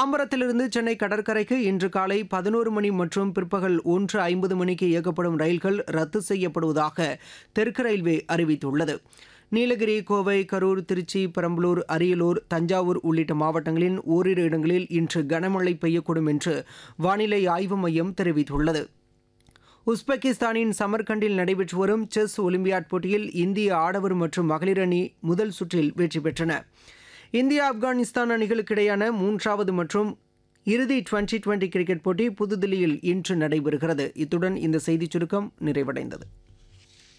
தாம்பரத்திலிருந்து சென்னை கடற்கரைக்கு இன்று காலை பதினோரு மணி மற்றும் பிற்பகல் ஒன்று ஐம்பது மணிக்கு இயக்கப்படும் ரயில்கள் ரத்து செய்யப்படுவதாக தெற்கு ரயில்வே அறிவித்துள்ளது நீலகிரி கோவை கரூர் திருச்சி பெரம்பலூர் அரியலூர் தஞ்சாவூர் உள்ளிட்ட மாவட்டங்களின் ஓரிரு இடங்களில் இன்று கனமழை பெய்யக்கூடும் என்று வானிலை ஆய்வு மையம் தெரிவித்துள்ளது உஸ்பெகிஸ்தானின் சமர்கண்டில் நடைபெற்று வரும் செஸ் ஒலிம்பியாட் போட்டியில் இந்திய ஆடவர் மற்றும் மகளிர் அணி முதல் சுற்றில் வெற்றி பெற்றன இந்தியா ஆப்கானிஸ்தான் அணிகளுக்கிடையான மூன்றாவது மற்றும் இறுதி டுவெண்டி டுவெண்டி கிரிக்கெட் போட்டி புதுதில்லியில் இன்று நடைபெறுகிறது இத்துடன் இந்த செய்திச் சுருக்கம் நிறைவடைந்தது